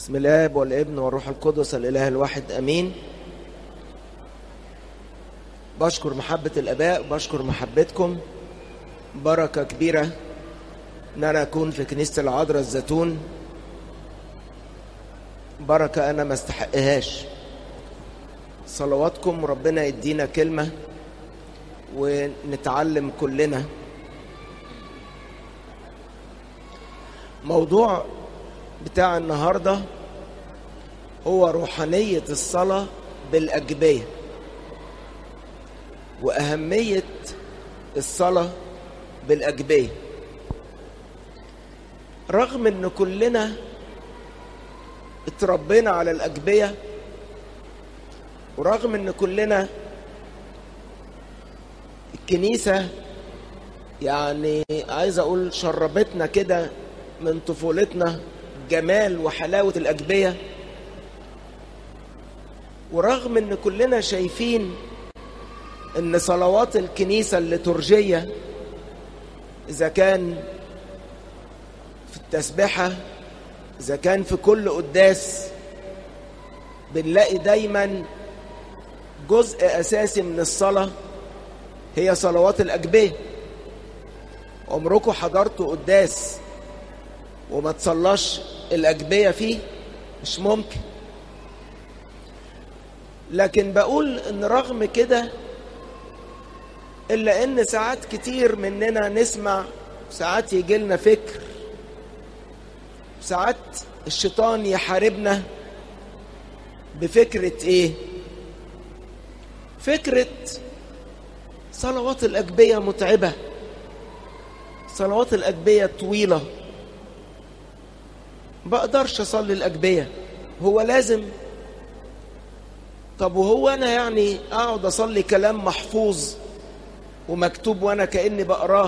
بسم الاب والابن والروح القدس الاله الواحد امين بشكر محبة الاباء بشكر محبتكم بركة كبيرة ان انا اكون في كنيسة العذراء الزيتون بركة انا ما استحقهاش صلواتكم ربنا يدينا كلمة ونتعلم كلنا موضوع بتاع النهارده هو روحانية الصلاة بالأجبية وأهمية الصلاة بالأجبية رغم إن كلنا اتربينا على الأجبية ورغم إن كلنا الكنيسة يعني عايز أقول شربتنا كده من طفولتنا جمال وحلاوة الأجبية ورغم ان كلنا شايفين ان صلوات الكنيسة الليتورجية اذا كان في التسبحة اذا كان في كل قداس بنلاقي دايما جزء اساسي من الصلاة هي صلوات الاجبية عمركم حضرتوا قداس وما تصلاش الاجبية فيه مش ممكن لكن بقول ان رغم كده الا ان ساعات كتير مننا نسمع ساعات يجي لنا فكر ساعات الشيطان يحاربنا بفكرة ايه فكرة صلوات الأجبية متعبة صلوات الأجبية طويلة بقدرش أصلي الأجبية هو لازم طب وهو انا يعني اقعد اصلي كلام محفوظ ومكتوب وانا كاني بقراه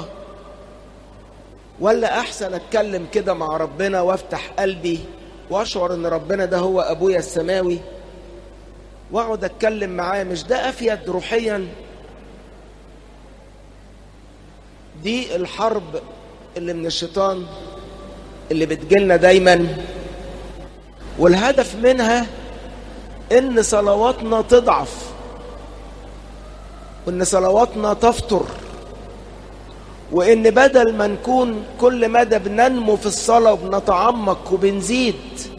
ولا احسن اتكلم كده مع ربنا وافتح قلبي واشعر ان ربنا ده هو ابويا السماوي واقعد اتكلم معاه مش ده افيد روحيا دي الحرب اللي من الشيطان اللي بتجيلنا دايما والهدف منها ان صلواتنا تضعف وان صلواتنا تفتر وان بدل ما نكون كل مدى بننمو في الصلاة وبنتعمق وبنزيد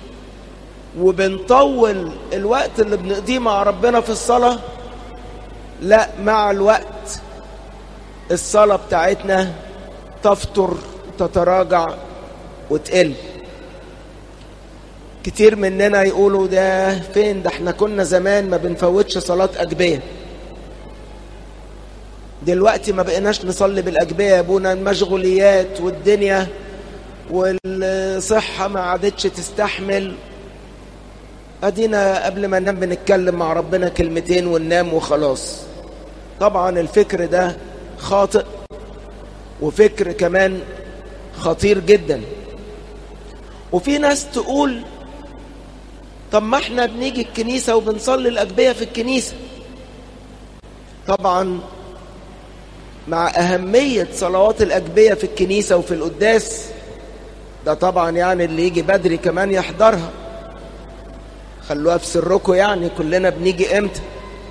وبنطول الوقت اللي بنقضيه مع ربنا في الصلاة لا مع الوقت الصلاة بتاعتنا تفتر تتراجع وتقل كتير مننا يقولوا ده فين ده احنا كنا زمان ما بنفوتش صلاة أجبية دلوقتي ما بقيناش نصلي بالأجبية يا ابونا المشغوليات والدنيا والصحة ما عادتش تستحمل ادينا قبل ما ننام بنتكلم مع ربنا كلمتين وننام وخلاص طبعا الفكر ده خاطئ وفكر كمان خطير جدا وفي ناس تقول طب ما احنا بنيجي الكنيسة وبنصلي الأجبية في الكنيسة طبعا مع أهمية صلوات الأجبية في الكنيسة وفي القداس ده طبعا يعني اللي يجي بدري كمان يحضرها خلوها في سركم يعني كلنا بنيجي امتى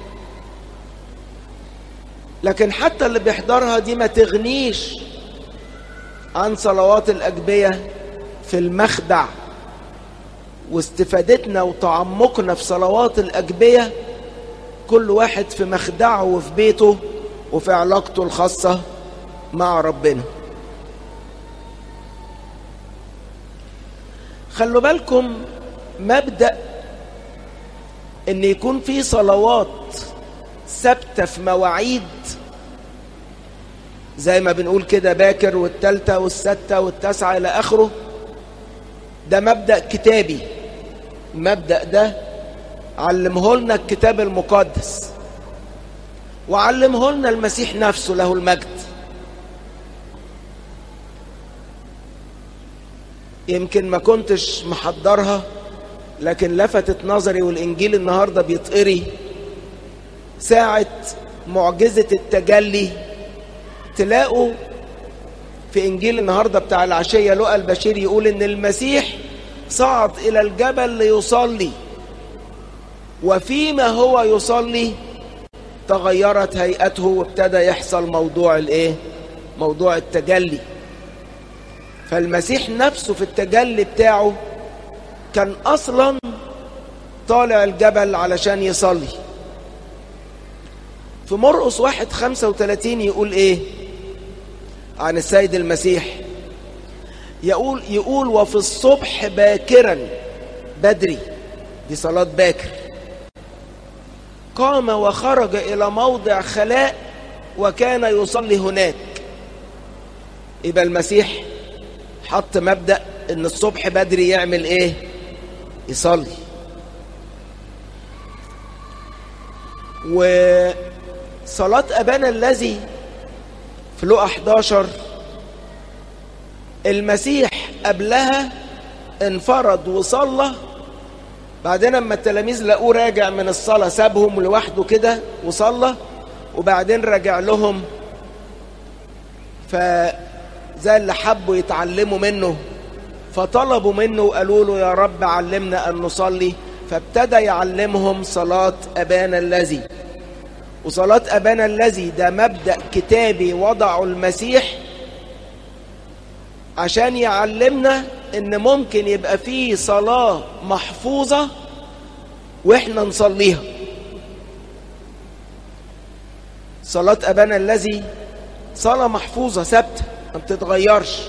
لكن حتى اللي بيحضرها دي ما تغنيش عن صلوات الأجبية في المخدع واستفادتنا وتعمقنا في صلوات الأجبية كل واحد في مخدعه وفي بيته وفي علاقته الخاصة مع ربنا خلوا بالكم مبدأ ان يكون في صلوات ثابتة في مواعيد زي ما بنقول كده باكر والتالتة والستة والتاسعة إلى آخره ده مبدأ كتابي المبدأ ده علمه لنا الكتاب المقدس وعلمه لنا المسيح نفسه له المجد يمكن ما كنتش محضرها لكن لفتت نظري والإنجيل النهاردة بيتقري ساعة معجزة التجلي تلاقوا في إنجيل النهاردة بتاع العشية لقى البشير يقول إن المسيح صعد إلى الجبل ليصلي وفيما هو يصلي تغيرت هيئته وابتدى يحصل موضوع الايه موضوع التجلي فالمسيح نفسه في التجلي بتاعه كان اصلا طالع الجبل علشان يصلي في مرقس واحد خمسة وثلاثين يقول ايه عن السيد المسيح يقول يقول وفي الصبح باكرا بدري دي صلاة باكر قام وخرج إلى موضع خلاء وكان يصلي هناك يبقى المسيح حط مبدأ إن الصبح بدري يعمل إيه؟ يصلي وصلاة أبانا الذي في لقى 11 المسيح قبلها انفرد وصلى بعدين لما التلاميذ لقوه راجع من الصلاة سابهم لوحده كده وصلى وبعدين رجع لهم فزي اللي حبوا يتعلموا منه فطلبوا منه وقالوا له يا رب علمنا أن نصلي فابتدى يعلمهم صلاة أبانا الذي وصلاة أبانا الذي ده مبدأ كتابي وضعه المسيح عشان يعلمنا ان ممكن يبقى فيه صلاة محفوظة واحنا نصليها صلاة ابانا الذي صلاة محفوظة ثابتة ما بتتغيرش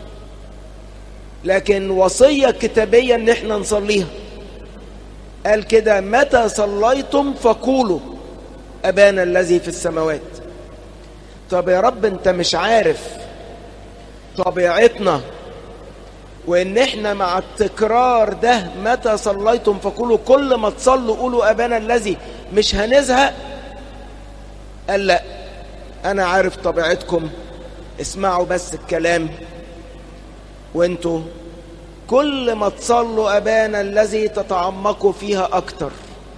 لكن وصية كتابية ان احنا نصليها قال كده متى صليتم فقولوا ابانا الذي في السماوات طب يا رب انت مش عارف طبيعتنا وان احنا مع التكرار ده متى صليتم فقولوا كل ما تصلوا قولوا ابانا الذي مش هنزهق قال لا انا عارف طبيعتكم اسمعوا بس الكلام وانتوا كل ما تصلوا ابانا الذي تتعمقوا فيها اكتر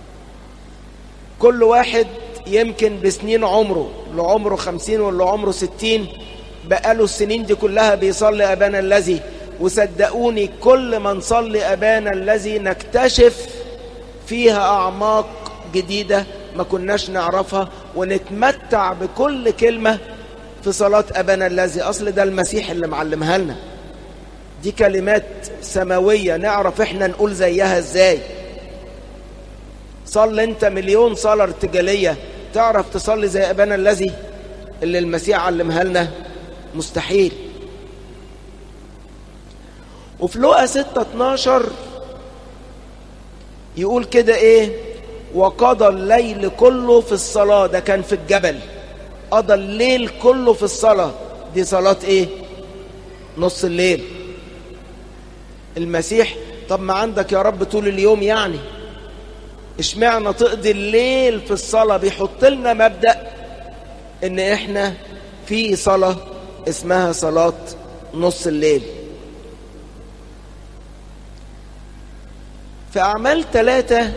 كل واحد يمكن بسنين عمره اللي عمره خمسين واللي عمره ستين بقاله السنين دي كلها بيصلي أبانا الذي وصدقوني كل ما نصلي أبانا الذي نكتشف فيها أعماق جديدة ما كناش نعرفها ونتمتع بكل كلمة في صلاة أبانا الذي أصل ده المسيح اللي معلمها لنا دي كلمات سماوية نعرف احنا نقول زيها ازاي صل انت مليون صلاة ارتجالية تعرف تصلي زي أبانا الذي اللي المسيح علمها لنا مستحيل وفي لقا 6 12 يقول كده ايه وقضى الليل كله في الصلاة ده كان في الجبل قضى الليل كله في الصلاة دي صلاة ايه نص الليل المسيح طب ما عندك يا رب طول اليوم يعني اشمعنى تقضي الليل في الصلاة بيحط لنا مبدأ ان احنا في صلاة اسمها صلاة نص الليل في أعمال ثلاثة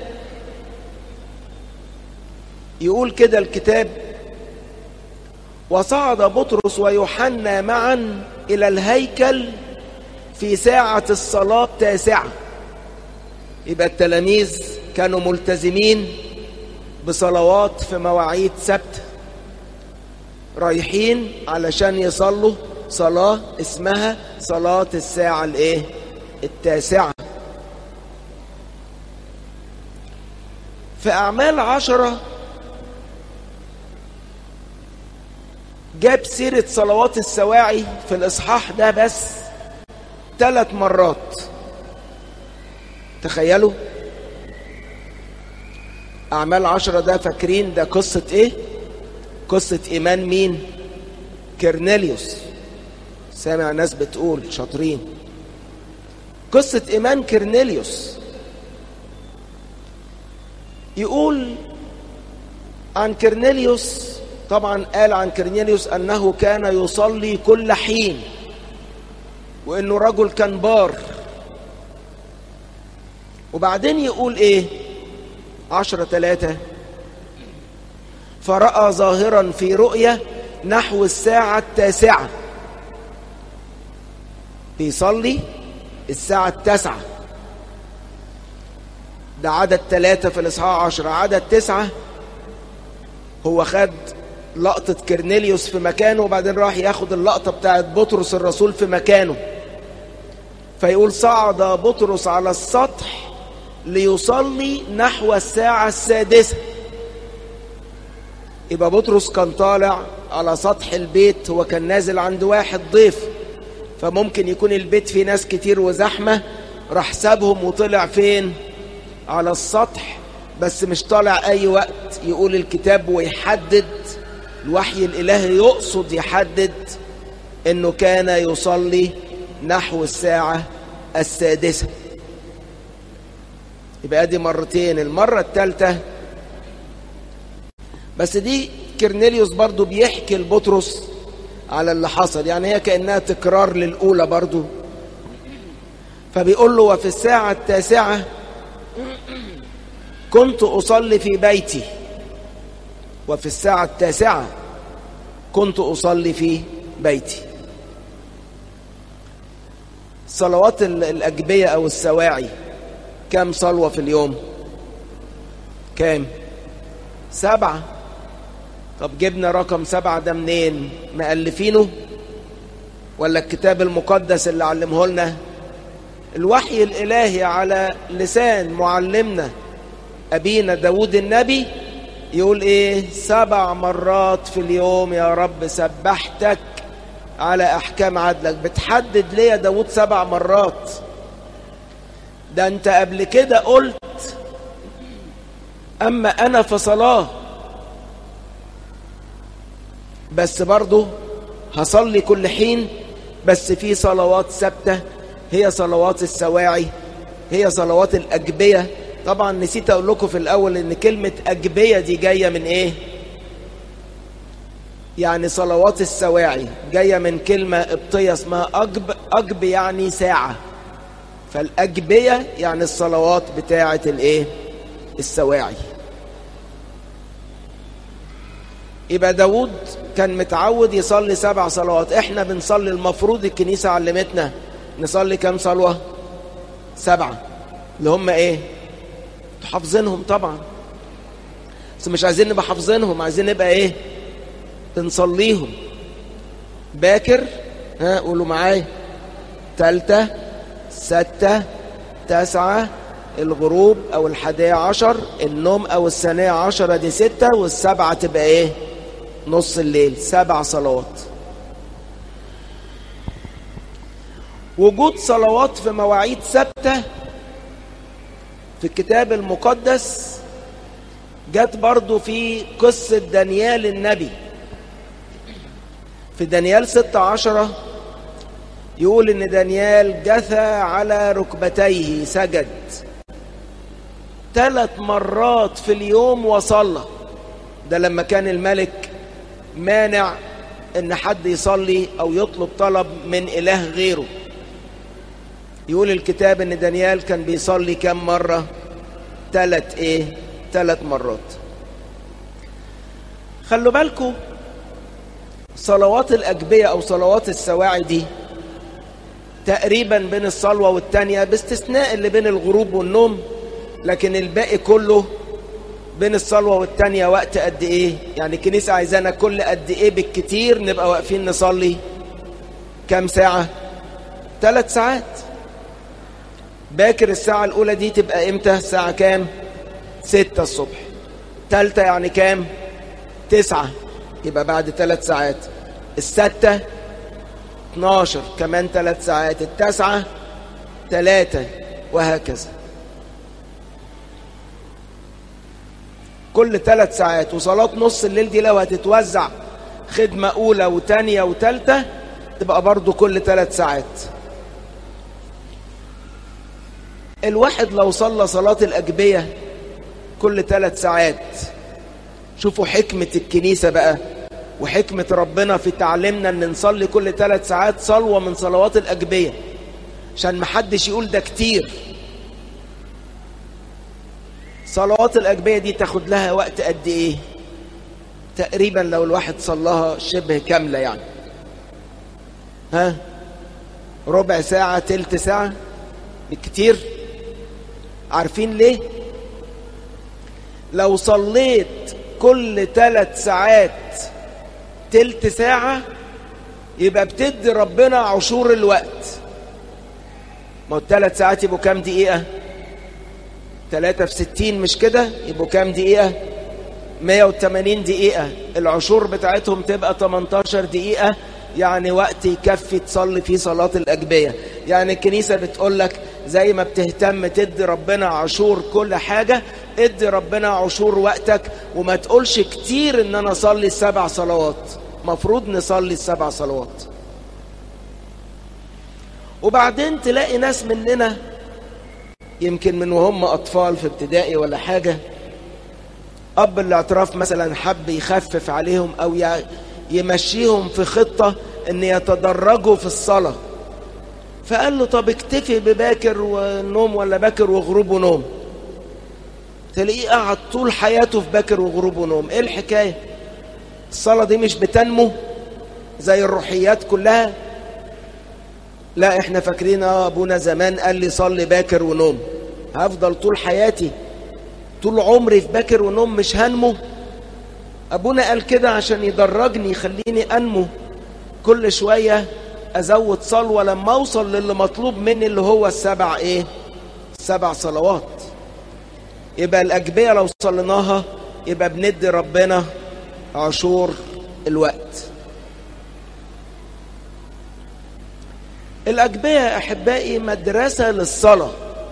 يقول كده الكتاب وصعد بطرس ويوحنا معا إلى الهيكل في ساعة الصلاة التاسعة يبقى التلاميذ كانوا ملتزمين بصلوات في مواعيد سبت رايحين علشان يصلوا صلاة اسمها صلاة الساعة الايه التاسعة في أعمال عشرة جاب سيرة صلوات السواعي في الإصحاح ده بس ثلاث مرات تخيلوا أعمال عشرة ده فاكرين ده قصة إيه؟ قصة إيمان مين؟ كرنيليوس سامع ناس بتقول شاطرين قصة إيمان كرنيليوس يقول عن كرنيليوس طبعا قال عن كرنيليوس أنه كان يصلي كل حين وأنه رجل كان بار وبعدين يقول إيه عشرة ثلاثة فرأى ظاهرا في رؤية نحو الساعة التاسعة بيصلي الساعة التاسعة ده عدد ثلاثة في الإصحاح عشرة عدد تسعة هو خد لقطة كرنيليوس في مكانه وبعدين راح ياخد اللقطة بتاعت بطرس الرسول في مكانه فيقول صعد بطرس على السطح ليصلي نحو الساعة السادسة يبقى بطرس كان طالع على سطح البيت هو كان نازل عند واحد ضيف فممكن يكون البيت فيه ناس كتير وزحمة راح سابهم وطلع فين على السطح بس مش طالع أي وقت يقول الكتاب ويحدد الوحي الإلهي يقصد يحدد أنه كان يصلي نحو الساعة السادسة يبقى دي مرتين المرة الثالثة بس دي كرنيليوس برضو بيحكي لبطرس على اللي حصل يعني هي كأنها تكرار للأولى برضو فبيقول له وفي الساعة التاسعة كنت أصلي في بيتي وفي الساعة التاسعة كنت أصلي في بيتي صلوات الأجبية أو السواعي كم صلوة في اليوم كام سبعة طب جبنا رقم سبعة ده منين مألفينه ولا الكتاب المقدس اللي علمه لنا الوحي الإلهي على لسان معلمنا أبينا داود النبي يقول إيه سبع مرات في اليوم يا رب سبحتك على أحكام عدلك بتحدد ليه يا داود سبع مرات ده أنت قبل كده قلت أما أنا فصلاه بس برضه هصلي كل حين بس في صلوات ثابتة هي صلوات السواعي هي صلوات الأجبية طبعا نسيت أقول لكم في الأول إن كلمة أجبية دي جاية من إيه يعني صلوات السواعي جاية من كلمة قبطية اسمها أجب أجب يعني ساعة فالأجبية يعني الصلوات بتاعة الإيه السواعي يبقى داود كان متعود يصلي سبع صلوات احنا بنصلي المفروض الكنيسة علمتنا نصلي كام صلوة سبعة اللي هم ايه حافظينهم طبعا بس مش عايزين نبقى حافظينهم عايزين نبقى ايه بنصليهم باكر ها قولوا معايا تالتة ستة تسعة الغروب او الحادية عشر النوم او الثانية عشرة دي ستة والسبعة تبقى ايه نص الليل سبع صلوات وجود صلوات في مواعيد ثابتة في الكتاب المقدس جت برضو في قصة دانيال النبي في دانيال ستة عشرة يقول ان دانيال جثى على ركبتيه سجد ثلاث مرات في اليوم وصلى ده لما كان الملك مانع ان حد يصلي او يطلب طلب من اله غيره يقول الكتاب ان دانيال كان بيصلي كم مرة ثلاث ايه ثلاث مرات خلوا بالكم صلوات الأجبية أو صلوات السواعي دي تقريبا بين الصلوة والتانية باستثناء اللي بين الغروب والنوم لكن الباقي كله بين الصلوة والتانية وقت قد ايه يعني الكنيسة عايزانا كل قد ايه بالكتير نبقى واقفين نصلي كام ساعة ثلاث ساعات باكر الساعة الأولى دي تبقى إمتى الساعة كام ستة الصبح تالتة يعني كام تسعة يبقى بعد ثلاث ساعات الستة 12 كمان ثلاث ساعات التاسعة ثلاثة وهكذا كل ثلاث ساعات وصلاة نص الليل دي لو هتتوزع خدمة أولى وتانية وتالتة تبقى برضو كل ثلاث ساعات الواحد لو صلى صلاة الأجبية كل ثلاث ساعات شوفوا حكمة الكنيسة بقى وحكمة ربنا في تعليمنا ان نصلي كل ثلاث ساعات صلوة من صلوات الأجبية عشان محدش يقول ده كتير صلوات الأجبية دي تاخد لها وقت قد ايه تقريبا لو الواحد صلاها شبه كاملة يعني ها ربع ساعة تلت ساعة بالكتير عارفين ليه لو صليت كل ثلاث ساعات تلت ساعة يبقى بتدي ربنا عشور الوقت ما هو الثلاث ساعات يبقوا كام دقيقة ثلاثة في ستين مش كده يبقوا كام دقيقة 180 دقيقة العشور بتاعتهم تبقى 18 دقيقة يعني وقت يكفي تصلي فيه صلاة الأجبية يعني الكنيسة بتقول لك زي ما بتهتم تدي ربنا عشور كل حاجة ادي ربنا عشور وقتك وما تقولش كتير ان انا اصلي السبع صلوات مفروض نصلي السبع صلوات وبعدين تلاقي ناس مننا يمكن من وهم اطفال في ابتدائي ولا حاجة اب الاعتراف مثلا حب يخفف عليهم او يمشيهم في خطة ان يتدرجوا في الصلاة فقال له طب اكتفي بباكر ونوم ولا باكر وغروب ونوم تلاقيه قعد طول حياته في باكر وغروب ونوم ايه الحكاية الصلاة دي مش بتنمو زي الروحيات كلها لا احنا فاكرين اه ابونا زمان قال لي صلي باكر ونوم هفضل طول حياتي طول عمري في باكر ونوم مش هنمو ابونا قال كده عشان يدرجني يخليني انمو كل شوية ازود صلوة لما اوصل للي مطلوب مني اللي هو السبع ايه السبع صلوات يبقى الاجبية لو صليناها يبقى بندي ربنا عشور الوقت الأجبية أحبائي مدرسة للصلاة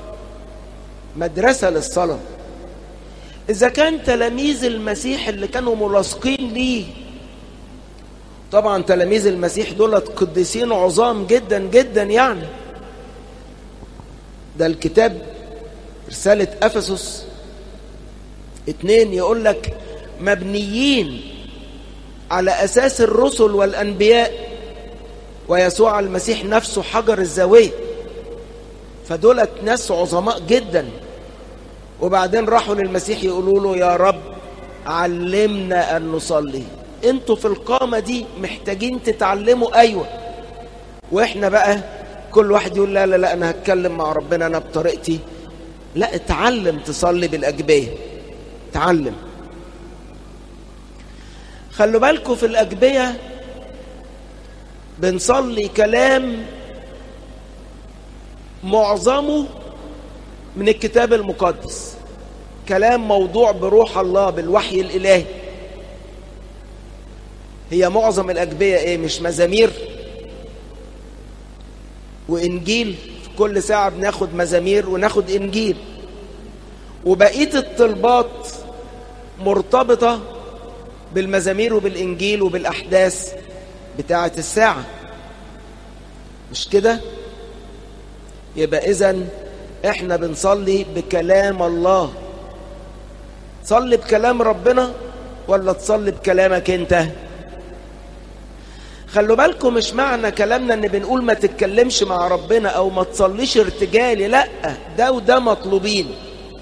مدرسة للصلاة إذا كان تلاميذ المسيح اللي كانوا ملاصقين ليه طبعا تلاميذ المسيح دولت قديسين عظام جدا جدا يعني ده الكتاب رسالة أفسس اتنين يقول لك مبنيين على أساس الرسل والأنبياء ويسوع المسيح نفسه حجر الزاوية فدولت ناس عظماء جدا وبعدين راحوا للمسيح يقولوا له يا رب علمنا أن نصلي انتوا في القامة دي محتاجين تتعلموا أيوة وإحنا بقى كل واحد يقول لا لا لا أنا هتكلم مع ربنا أنا بطريقتي لا اتعلم تصلي بالأجبية اتعلم خلوا بالكم في الأجبية بنصلي كلام معظمه من الكتاب المقدس كلام موضوع بروح الله بالوحي الإلهي هي معظم الأجبية إيه مش مزامير وإنجيل في كل ساعة بناخد مزامير وناخد إنجيل وبقية الطلبات مرتبطة بالمزامير وبالإنجيل وبالأحداث بتاعة الساعة مش كده يبقى إذن إحنا بنصلي بكلام الله تصلي بكلام ربنا ولا تصلي بكلامك أنت خلوا بالكم مش معنى كلامنا ان بنقول ما تتكلمش مع ربنا او ما تصليش ارتجالي لا ده وده مطلوبين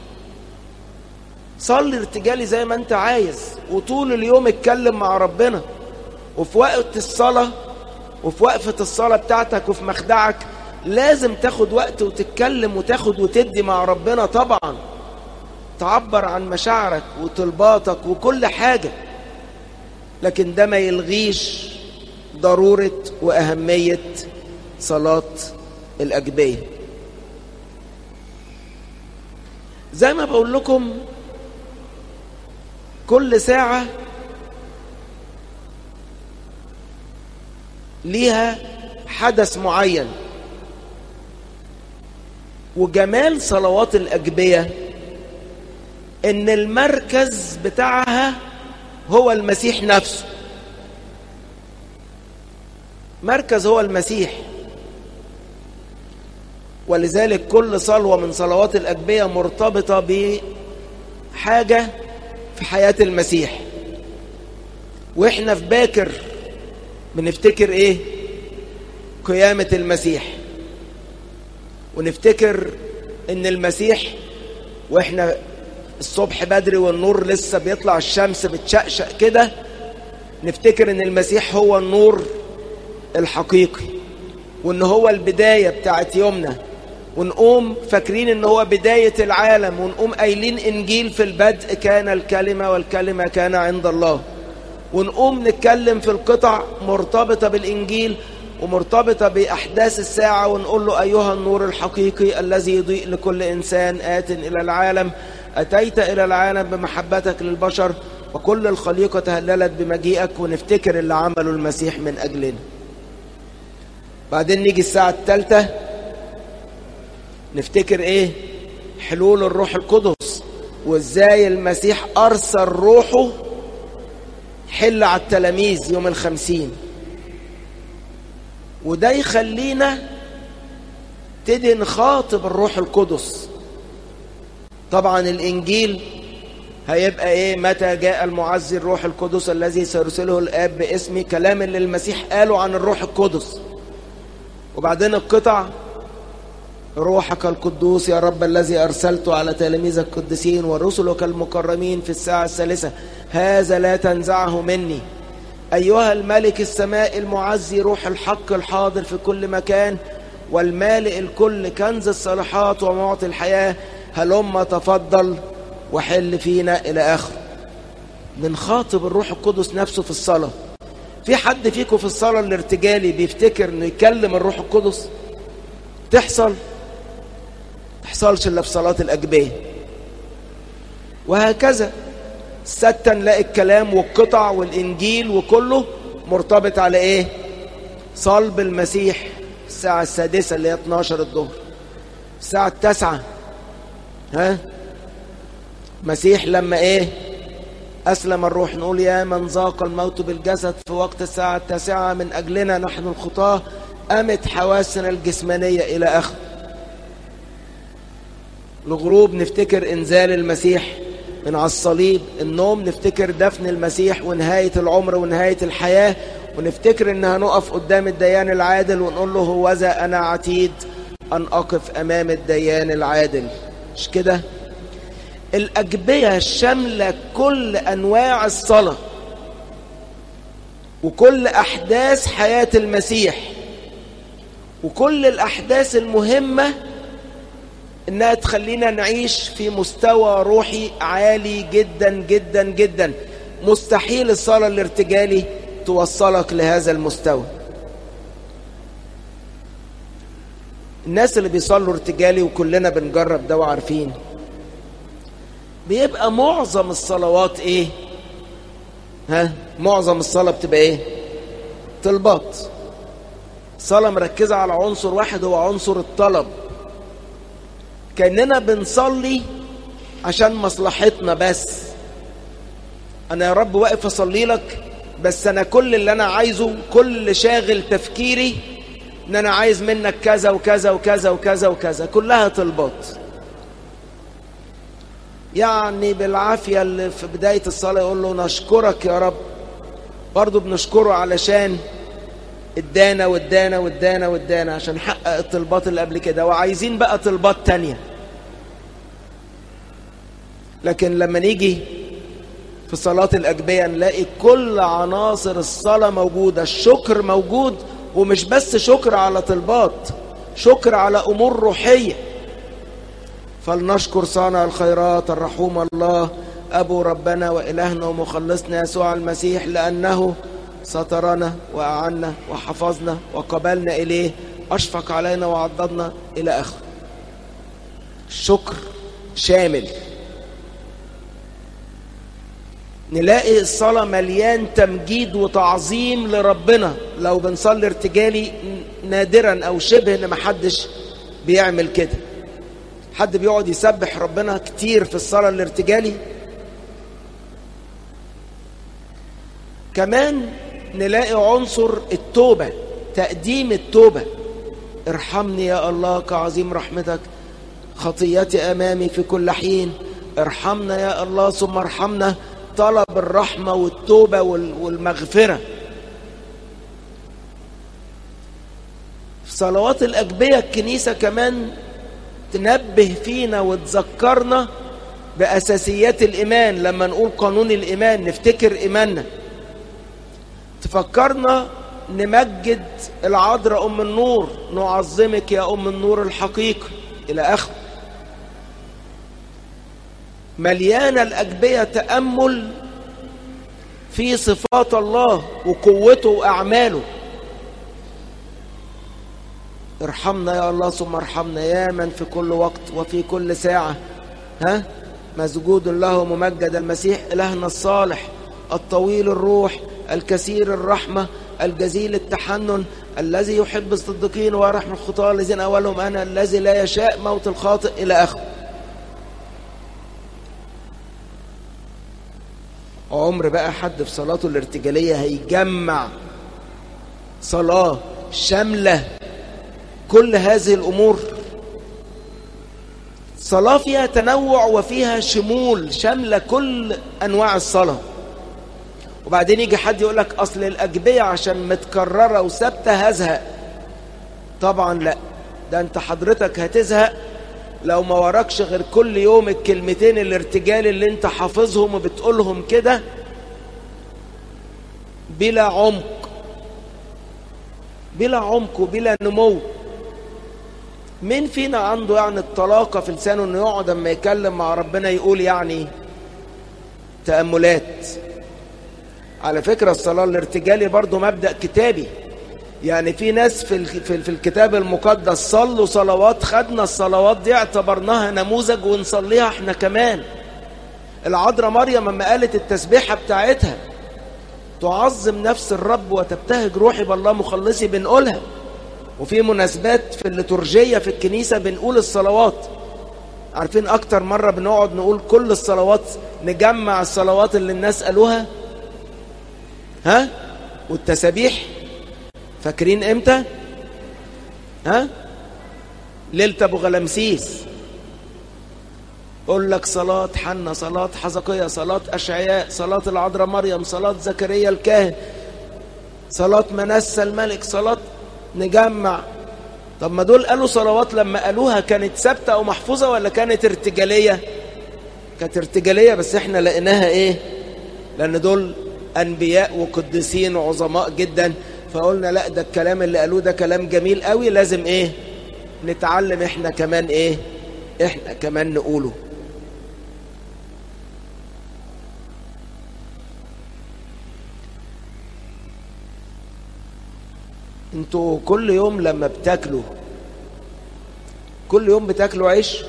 صلي ارتجالي زي ما انت عايز وطول اليوم اتكلم مع ربنا وفي وقت الصلاة وفي وقفة الصلاة بتاعتك وفي مخدعك لازم تاخد وقت وتتكلم وتاخد وتدي مع ربنا طبعا تعبر عن مشاعرك وطلباتك وكل حاجة لكن ده ما يلغيش ضرورة وأهمية صلاة الأجبية زي ما بقول لكم كل ساعة ليها حدث معين وجمال صلوات الأجبية إن المركز بتاعها هو المسيح نفسه مركز هو المسيح ولذلك كل صلوة من صلوات الأجبية مرتبطة بحاجة في حياة المسيح وإحنا في باكر بنفتكر إيه قيامة المسيح ونفتكر إن المسيح وإحنا الصبح بدري والنور لسه بيطلع الشمس بتشقشق كده نفتكر إن المسيح هو النور الحقيقي وإن هو البداية بتاعت يومنا ونقوم فاكرين ان هو بداية العالم ونقوم قايلين انجيل في البدء كان الكلمة والكلمة كان عند الله ونقوم نتكلم في القطع مرتبطة بالانجيل ومرتبطة بأحداث الساعة ونقول له أيها النور الحقيقي الذي يضيء لكل إنسان آت إلى العالم أتيت إلى العالم بمحبتك للبشر وكل الخليقة تهللت بمجيئك ونفتكر اللي عمله المسيح من أجلنا بعدين نيجي الساعة الثالثة نفتكر إيه حلول الروح القدس وإزاي المسيح أرسل روحه حل على التلاميذ يوم الخمسين وده يخلينا تدي نخاطب الروح القدس طبعا الانجيل هيبقى ايه متى جاء المعزي الروح القدس الذي سيرسله الاب باسمي كلام اللي المسيح قاله عن الروح القدس وبعدين القطع روحك القدوس يا رب الذي ارسلته على تلاميذك القديسين ورسلك المكرمين في الساعه الثالثه هذا لا تنزعه مني أيها الملك السماء المعزي روح الحق الحاضر في كل مكان والمالئ الكل كنز الصالحات ومعطي الحياة هلما تفضل وحل فينا إلى آخر بنخاطب الروح القدس نفسه في الصلاة في حد فيكم في الصلاة الارتجالي بيفتكر انه يكلم الروح القدس تحصل تحصلش الا في صلاة الأجبية وهكذا ستة نلاقي الكلام والقطع والإنجيل وكله مرتبط على إيه صلب المسيح الساعة السادسة اللي هي 12 الظهر الساعة التاسعة ها مسيح لما إيه أسلم الروح نقول يا من ذاق الموت بالجسد في وقت الساعة التاسعة من أجلنا نحن الخطاة قامت حواسنا الجسمانية إلى آخر الغروب نفتكر إنزال المسيح من على الصليب النوم نفتكر دفن المسيح ونهاية العمر ونهاية الحياة ونفتكر ان هنقف قدام الديان العادل ونقول له هوذا انا عتيد ان اقف امام الديان العادل مش كده الاجبية شاملة كل انواع الصلاة وكل احداث حياة المسيح وكل الاحداث المهمة انها تخلينا نعيش في مستوى روحي عالي جدا جدا جدا مستحيل الصلاة الارتجالي توصلك لهذا المستوى الناس اللي بيصلوا ارتجالي وكلنا بنجرب ده وعارفين بيبقى معظم الصلوات ايه ها معظم الصلاة بتبقى ايه طلبات صلاة مركزة على عنصر واحد هو عنصر الطلب كأننا بنصلي عشان مصلحتنا بس أنا يا رب واقف أصلي لك بس أنا كل اللي أنا عايزه كل اللي شاغل تفكيري إن أنا عايز منك كذا وكذا وكذا وكذا وكذا كلها طلبات يعني بالعافية اللي في بداية الصلاة يقول له نشكرك يا رب برضه بنشكره علشان ادانا وادانا وادانا وادانا عشان نحقق الطلبات اللي قبل كده وعايزين بقى طلبات تانية لكن لما نيجي في صلاة الأجبية نلاقي كل عناصر الصلاة موجودة الشكر موجود ومش بس شكر على طلبات شكر على أمور روحية فلنشكر صانع الخيرات الرحوم الله أبو ربنا وإلهنا ومخلصنا يسوع المسيح لأنه سترنا وأعنا وحفظنا وقبلنا إليه أشفق علينا وعضدنا إلى آخره الشكر شامل نلاقي الصلاة مليان تمجيد وتعظيم لربنا لو بنصلي ارتجالي نادرا أو شبه إن محدش بيعمل كده حد بيقعد يسبح ربنا كتير في الصلاة الارتجالي كمان نلاقي عنصر التوبة تقديم التوبة ارحمني يا الله كعظيم رحمتك خطيتي أمامي في كل حين ارحمنا يا الله ثم ارحمنا طلب الرحمة والتوبة والمغفرة في صلوات الأجبية الكنيسة كمان تنبه فينا وتذكرنا بأساسيات الإيمان لما نقول قانون الإيمان نفتكر إيماننا تفكرنا نمجد العذراء أم النور نعظمك يا أم النور الحقيقي إلى آخره مليانة الأجبية تأمل في صفات الله وقوته وأعماله ارحمنا يا الله ثم ارحمنا يا من في كل وقت وفي كل ساعة ها مسجود له ممجد المسيح إلهنا الصالح الطويل الروح الكثير الرحمة الجزيل التحنن الذي يحب الصديقين ويرحم الخطاة الذين أولهم أنا الذي لا يشاء موت الخاطئ إلى آخره عمر بقى حد في صلاته الارتجالية هيجمع صلاة شاملة كل هذه الأمور صلاة فيها تنوع وفيها شمول شاملة كل أنواع الصلاة وبعدين يجي حد يقول لك أصل الأجبية عشان متكررة وثابتة هزهق طبعا لا ده أنت حضرتك هتزهق لو ما وراكش غير كل يوم الكلمتين الارتجال اللي انت حافظهم وبتقولهم كده بلا عمق بلا عمق وبلا نمو مين فينا عنده يعني الطلاقة في لسانه انه يقعد اما يكلم مع ربنا يقول يعني تأملات على فكرة الصلاة الارتجالي برضو مبدأ كتابي يعني في ناس في في الكتاب المقدس صلوا صلوات خدنا الصلوات دي اعتبرناها نموذج ونصليها احنا كمان العذراء مريم لما قالت التسبيحه بتاعتها تعظم نفس الرب وتبتهج روحي بالله مخلصي بنقولها وفي مناسبات في الليتورجيه في الكنيسه بنقول الصلوات عارفين اكتر مره بنقعد نقول كل الصلوات نجمع الصلوات اللي الناس قالوها ها والتسابيح فاكرين امتى ها ليلة ابو غلمسيس قول لك صلاة حنة صلاة حزقية صلاة أشعياء صلاة العذراء مريم صلاة زكريا الكاهن صلاة منسى الملك صلاة نجمع طب ما دول قالوا صلوات لما قالوها كانت ثابتة أو محفوظة ولا كانت ارتجالية كانت ارتجالية بس احنا لقيناها ايه لأن دول أنبياء وقديسين وعظماء جدا فقلنا لا ده الكلام اللي قالوه ده كلام جميل قوي لازم ايه نتعلم احنا كمان ايه احنا كمان نقوله انتوا كل يوم لما بتاكلوا كل يوم بتاكلوا عيش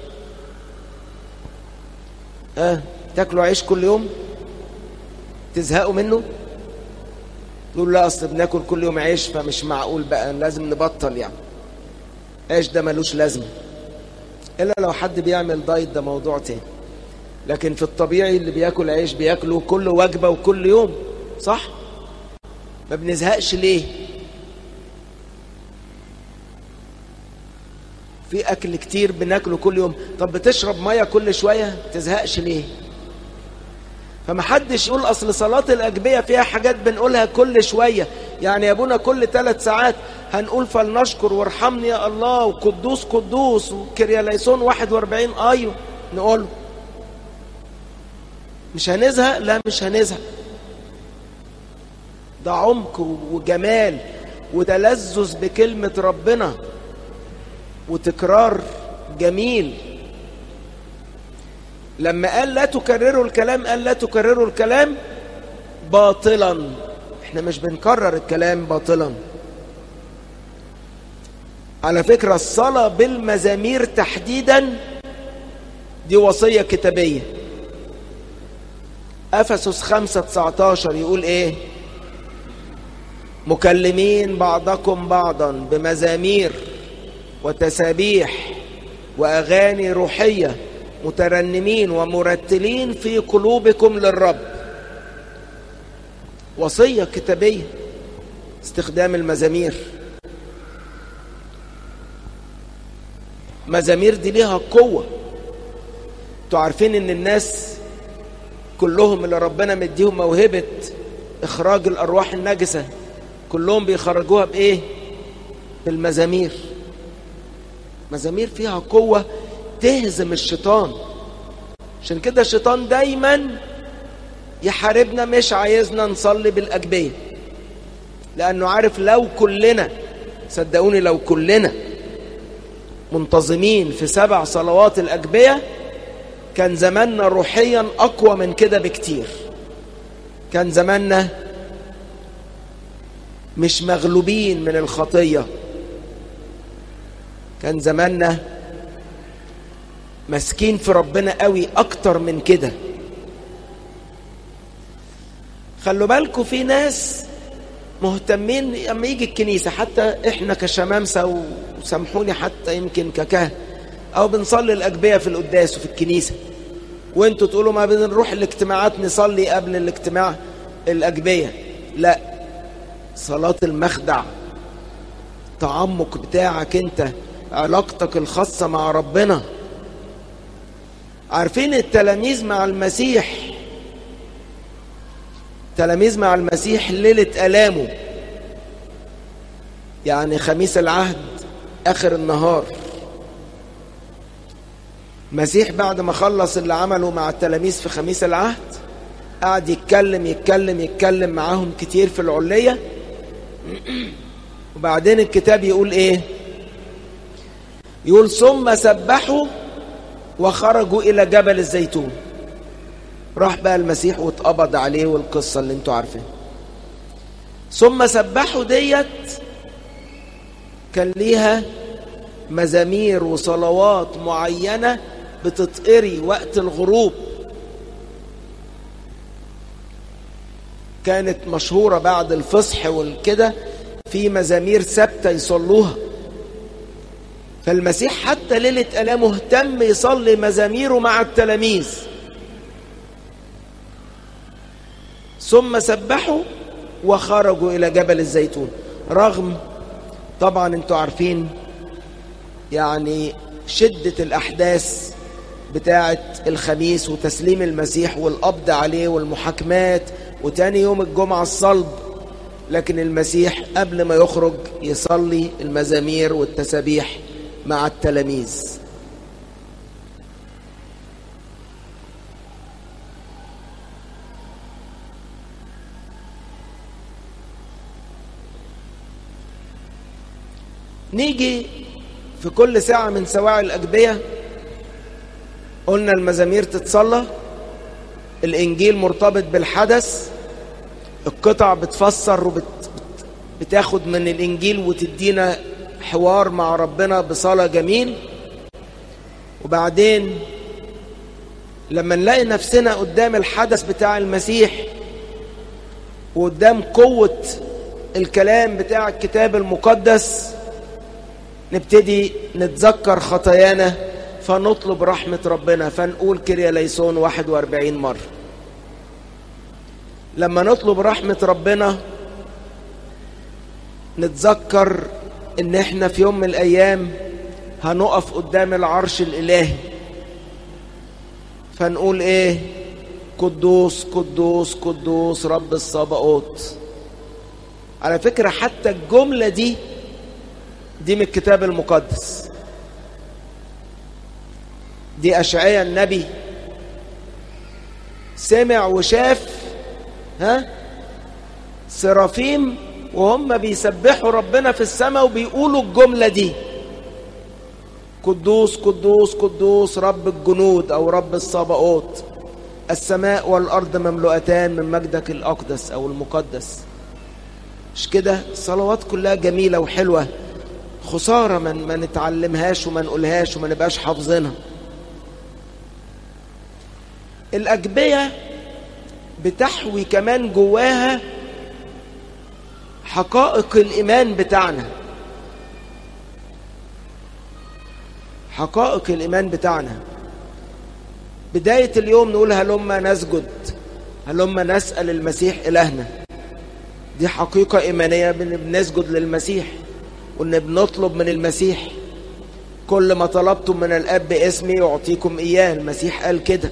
اه تاكلوا عيش كل يوم تزهقوا منه تقول لا اصل بناكل كل يوم عيش فمش معقول بقى لازم نبطل يعني عيش ده ملوش لازمه الا لو حد بيعمل دايت ده موضوع تاني لكن في الطبيعي اللي بياكل عيش بياكله كل وجبه وكل يوم صح ما بنزهقش ليه في اكل كتير بناكله كل يوم طب بتشرب ميه كل شويه تزهقش ليه فمحدش يقول اصل صلاة الاجبية فيها حاجات بنقولها كل شوية يعني يا ابونا كل ثلاث ساعات هنقول فلنشكر وارحمني يا الله وقدوس قدوس وكرياليسون 41 ايوه نقوله مش هنزهق لا مش هنزهق ده عمق وجمال وتلذذ بكلمة ربنا وتكرار جميل لما قال لا تكرروا الكلام قال لا تكرروا الكلام باطلا احنا مش بنكرر الكلام باطلا على فكرة الصلاة بالمزامير تحديدا دي وصية كتابية أفسس خمسة تسعتاشر يقول ايه مكلمين بعضكم بعضا بمزامير وتسابيح وأغاني روحية مترنمين ومرتلين في قلوبكم للرب وصية كتابية استخدام المزامير مزامير دي ليها قوة انتوا عارفين ان الناس كلهم اللي ربنا مديهم موهبة اخراج الارواح النجسة كلهم بيخرجوها بايه بالمزامير مزامير فيها قوة تهزم الشيطان عشان كده الشيطان دايما يحاربنا مش عايزنا نصلي بالأجبية لأنه عارف لو كلنا صدقوني لو كلنا منتظمين في سبع صلوات الأجبية كان زماننا روحيا أقوى من كده بكتير كان زماننا مش مغلوبين من الخطية كان زماننا مسكين في ربنا قوي أكتر من كده خلوا بالكم في ناس مهتمين اما يجي الكنيسه حتى احنا كشمامسه وسامحوني حتى يمكن ككهن او بنصلي الاجبيه في القداس وفي الكنيسه وانتوا تقولوا ما بنروح الاجتماعات نصلي قبل الاجتماع الاجبيه لا صلاه المخدع التعمق بتاعك انت علاقتك الخاصه مع ربنا عارفين التلاميذ مع المسيح تلاميذ مع المسيح ليلة ألامه يعني خميس العهد آخر النهار مسيح بعد ما خلص اللي عمله مع التلاميذ في خميس العهد قعد يتكلم يتكلم يتكلم معاهم كتير في العلية وبعدين الكتاب يقول ايه يقول ثم سبحوا وخرجوا إلى جبل الزيتون راح بقى المسيح واتقبض عليه والقصة اللي انتوا عارفين ثم سبحوا ديت كان ليها مزامير وصلوات معينة بتتقري وقت الغروب كانت مشهورة بعد الفصح والكده في مزامير ثابتة يصلوها فالمسيح حتى ليلة ألامه اهتم يصلي مزاميره مع التلاميذ ثم سبحوا وخرجوا إلى جبل الزيتون رغم طبعا انتوا عارفين يعني شدة الأحداث بتاعة الخميس وتسليم المسيح والقبض عليه والمحاكمات وتاني يوم الجمعة الصلب لكن المسيح قبل ما يخرج يصلي المزامير والتسابيح مع التلاميذ نيجي في كل ساعة من سواعي الأجبية قلنا المزامير تتصلى الإنجيل مرتبط بالحدث القطع بتفسر وبت بتاخد من الإنجيل وتدينا حوار مع ربنا بصلاة جميل وبعدين لما نلاقي نفسنا قدام الحدث بتاع المسيح وقدام قوة الكلام بتاع الكتاب المقدس نبتدي نتذكر خطايانا فنطلب رحمة ربنا فنقول كريا ليسون 41 مرة لما نطلب رحمة ربنا نتذكر ان احنا في يوم من الايام هنقف قدام العرش الالهي فنقول ايه قدوس قدوس قدوس رب الصباؤوت على فكرة حتى الجملة دي دي من الكتاب المقدس دي أشعياء النبي سمع وشاف ها سرافيم وهم بيسبحوا ربنا في السماء وبيقولوا الجملة دي قدوس قدوس قدوس رب الجنود أو رب الصباؤوت السماء والأرض مملوءتان من مجدك الأقدس أو المقدس مش كده الصلوات كلها جميلة وحلوة خسارة ما ما نتعلمهاش وما نقولهاش وما نبقاش حافظينها الأجبية بتحوي كمان جواها حقائق الإيمان بتاعنا حقائق الإيمان بتاعنا بداية اليوم نقول هلما نسجد هلما نسأل المسيح إلهنا دي حقيقة إيمانية بنسجد للمسيح وإن بنطلب من المسيح كل ما طلبتم من الأب باسمي يعطيكم إياه المسيح قال كده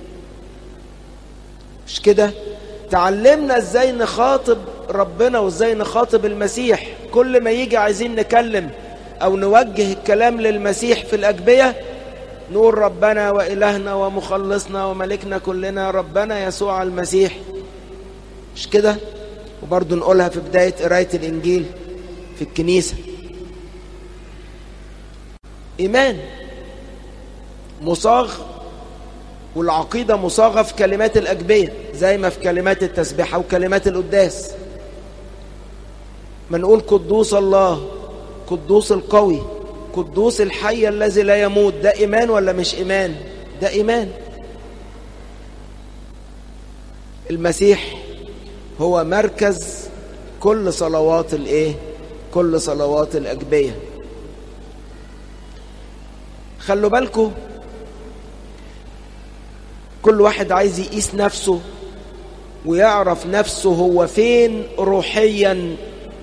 مش كده تعلمنا ازاي نخاطب ربنا وازاي نخاطب المسيح كل ما يجي عايزين نكلم او نوجه الكلام للمسيح في الأجبية نقول ربنا وإلهنا ومخلصنا وملكنا كلنا ربنا يسوع المسيح مش كده وبرضه نقولها في بداية قراية الإنجيل في الكنيسة إيمان مصاغ والعقيدة مصاغة في كلمات الأجبية زي ما في كلمات التسبيحة وكلمات القداس ما نقول قدوس الله قدوس القوي قدوس الحي الذي لا يموت ده إيمان ولا مش إيمان ده إيمان المسيح هو مركز كل صلوات الايه كل صلوات الأجبية خلوا بالكم كل واحد عايز يقيس نفسه ويعرف نفسه هو فين روحيا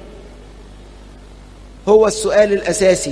هو السؤال الأساسي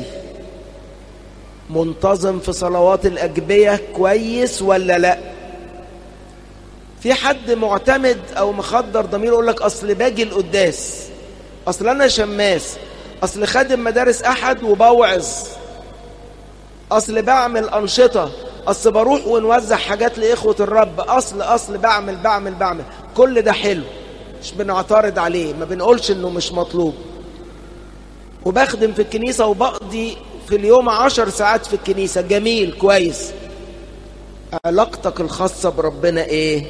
منتظم في صلوات الأجبية كويس ولا لا في حد معتمد أو مخدر ضمير يقول لك أصل باجي القداس أصل أنا شماس أصل خادم مدارس أحد وبوعظ أصل بعمل أنشطة أصل بروح ونوزع حاجات لإخوة الرب أصل أصل بعمل بعمل بعمل كل ده حلو مش بنعترض عليه ما بنقولش إنه مش مطلوب وبخدم في الكنيسة وبقضي في اليوم عشر ساعات في الكنيسة جميل كويس علاقتك الخاصة بربنا ايه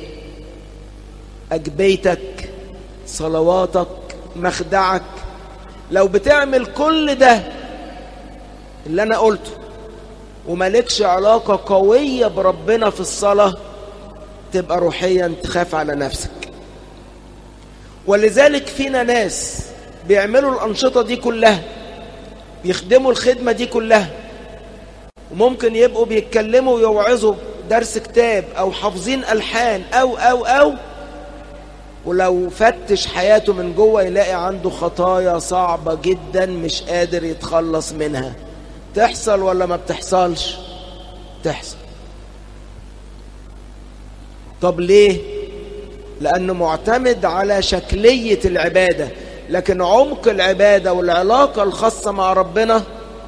أجبيتك صلواتك مخدعك لو بتعمل كل ده اللي أنا قلته ومالكش علاقة قوية بربنا في الصلاة تبقى روحيا تخاف على نفسك ولذلك فينا ناس بيعملوا الأنشطة دي كلها بيخدموا الخدمة دي كلها وممكن يبقوا بيتكلموا ويوعظوا درس كتاب أو حافظين ألحان أو أو أو ولو فتش حياته من جوه يلاقي عنده خطايا صعبة جدا مش قادر يتخلص منها تحصل ولا ما بتحصلش تحصل طب ليه لأنه معتمد على شكلية العبادة لكن عمق العبادة والعلاقة الخاصة مع ربنا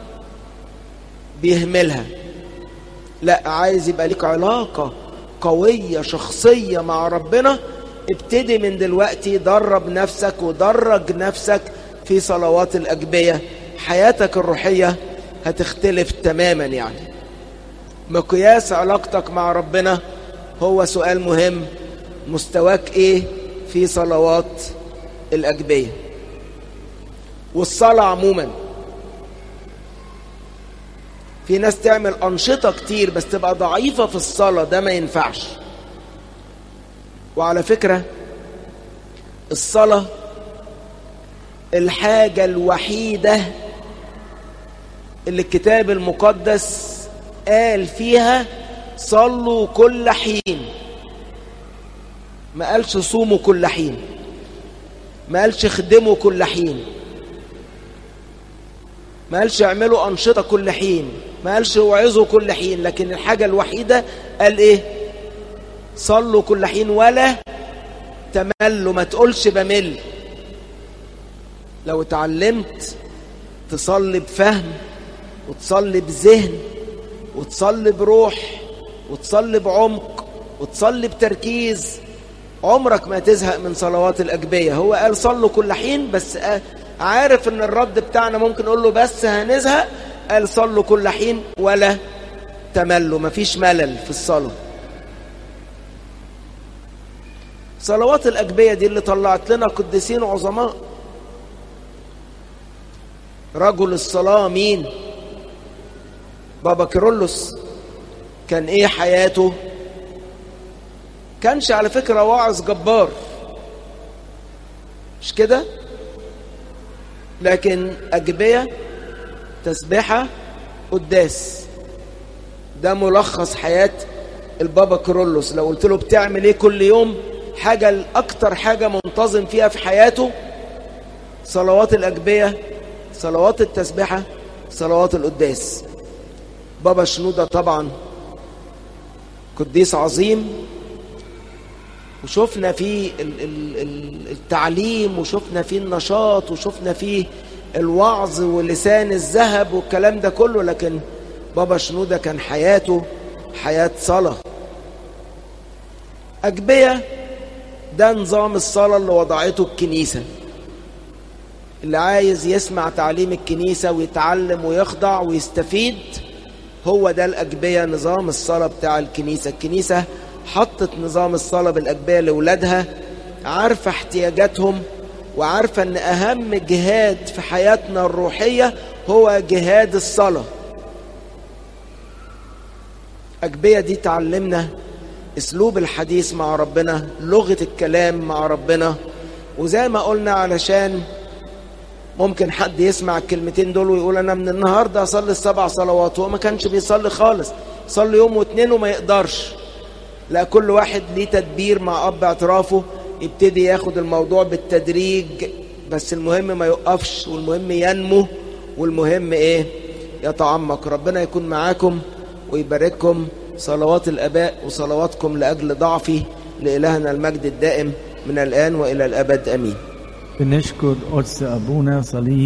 بيهملها لا عايز يبقى ليك علاقة قوية شخصية مع ربنا ابتدي من دلوقتي درب نفسك ودرج نفسك في صلوات الأجبية حياتك الروحية هتختلف تماما يعني مقياس علاقتك مع ربنا هو سؤال مهم مستواك ايه في صلوات الأجبية والصلاة عموما في ناس تعمل أنشطة كتير بس تبقى ضعيفة في الصلاة ده ما ينفعش وعلى فكرة الصلاة الحاجة الوحيدة اللي الكتاب المقدس قال فيها صلوا كل حين ما قالش صوموا كل حين ما قالش خدموا كل حين ما قالش اعملوا أنشطة كل حين ما قالش وعظوا كل حين لكن الحاجة الوحيدة قال ايه صلوا كل حين ولا تملوا ما تقولش بمل لو اتعلمت تصلي بفهم وتصلي بذهن وتصلي بروح وتصلي بعمق وتصلي بتركيز عمرك ما تزهق من صلوات الأجبية هو قال صلوا كل حين بس عارف ان الرد بتاعنا ممكن نقول له بس هنزهق قال صلوا كل حين ولا تملوا مفيش ملل في الصلاة صلوات الأجبية دي اللي طلعت لنا قديسين عظماء رجل الصلاة مين بابا كيرلس كان ايه حياته كانش على فكرة واعظ جبار مش كده لكن أجبية تسبحة قداس ده ملخص حياة البابا كيرلس لو قلت له بتعمل ايه كل يوم حاجة الأكتر حاجة منتظم فيها في حياته صلوات الأجبية صلوات التسبحة صلوات القداس بابا شنودة طبعا قديس عظيم وشفنا فيه التعليم وشفنا فيه النشاط وشفنا فيه الوعظ ولسان الذهب والكلام ده كله لكن بابا شنودة كان حياته حياة صلاة أجبية ده نظام الصلاة اللي وضعته الكنيسة اللي عايز يسمع تعليم الكنيسة ويتعلم ويخضع ويستفيد هو ده الأجبية نظام الصلاة بتاع الكنيسة الكنيسة حطت نظام الصلاة بالأجبية لأولادها عارفة احتياجاتهم وعارفة أن أهم جهاد في حياتنا الروحية هو جهاد الصلاة أجبية دي تعلمنا اسلوب الحديث مع ربنا لغة الكلام مع ربنا وزي ما قلنا علشان ممكن حد يسمع الكلمتين دول ويقول انا من النهارده اصلي السبع صلوات وهو ما كانش بيصلي خالص صلي يوم واتنين وما يقدرش لا كل واحد ليه تدبير مع اب اعترافه يبتدي ياخد الموضوع بالتدريج بس المهم ما يقفش والمهم ينمو والمهم ايه يتعمق ربنا يكون معاكم ويبارككم صلوات الاباء وصلواتكم لاجل ضعفي لالهنا المجد الدائم من الان والى الابد امين بنشكر قدس أبونا صليب